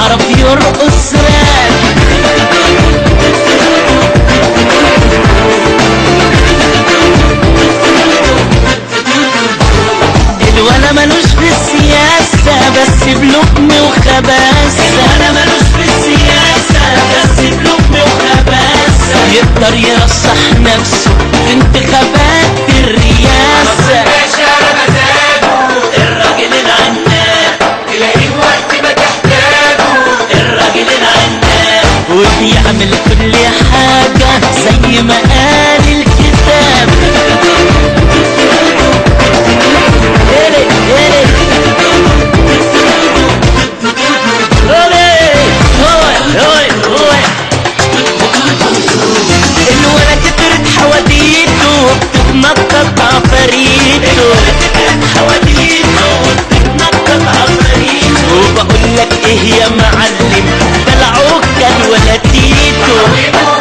يعرف يرقص راب الولا ملوش في السياسة بس بلقم وخباثة الولا ملوش في السياسة بس بلقم وخباثة يقدر يرشح نفسه في انتخابات الرئاسة باشا على مزاجه الراجل العناب تلاقيه وقت ما تحتاجه الراجل العناب وبيعمل كل حاجة زي ما قال الكتاب إيه إيه هوي هوي هوي هوي الولا كترت حواديته وبتتنطط عفاريته حواديته وبتتنطط عفاريته وبقول لك ايه يا معلم ده العكل ولا تيتو